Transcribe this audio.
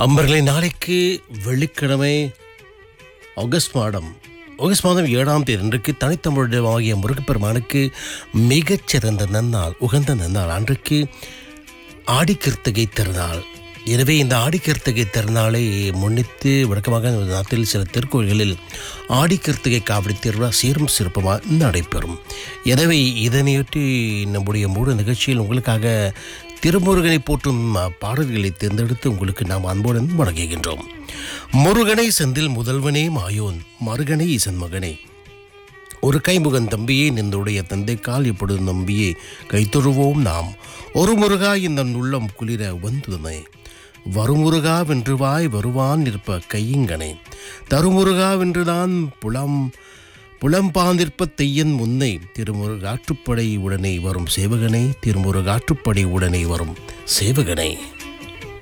அம்பர்களே நாளைக்கு வெள்ளிக்கிழமை ஆகஸ்ட் மாதம் ஆகஸ்ட் மாதம் ஏழாம் தேதி இன்றைக்கு தனித்தமிழாகிய முருகப்பெருமானுக்கு மிகச்சிறந்த நன்னாள் உகந்த நன்னாள் அன்றைக்கு ஆடிக்கிருத்திகை திருநாள் எனவே இந்த ஆடிக்கிருத்திகை திருநாளை முன்னிட்டு வழக்கமாக நமது நாட்டில் சில திருக்கோயில்களில் ஆடிக்கிருத்திகை காவடி திருவிழா சீரும் சிறப்புமாக நடைபெறும் எனவே இதனையொட்டி நம்முடைய மூடு நிகழ்ச்சியில் உங்களுக்காக திருமுருகனை போற்றும் அஹ், பாடல்களை தேர்ந்தெடுத்து உங்களுக்கு நாம் அன்புடன் வழங்குகின்றோம் முருகனை செந்தில் முதல்வனே மாயோன் மருகனை ஈசன் மகனே ஒரு கைமுகன் தம்பியே நின்றுடைய தந்தைக்கால் இப்பொழுது நம்பியே கைத்தொழுவோம் நாம் ஒரு முருகா இந்த உள்ளம் குளிர வந்துதனை வருமுருகா வென்றுவாய் வருவான் நிற்ப கையிங்கனே தருமுருகா வென்றுதான் புலம் புலம்பாந்திருப்ப தெய்யன் முன்னை திருமுருகாற்றுப்படை உடனே வரும் சேவகனே திருமுருகாற்றுப்படை உடனே வரும் சேவகனே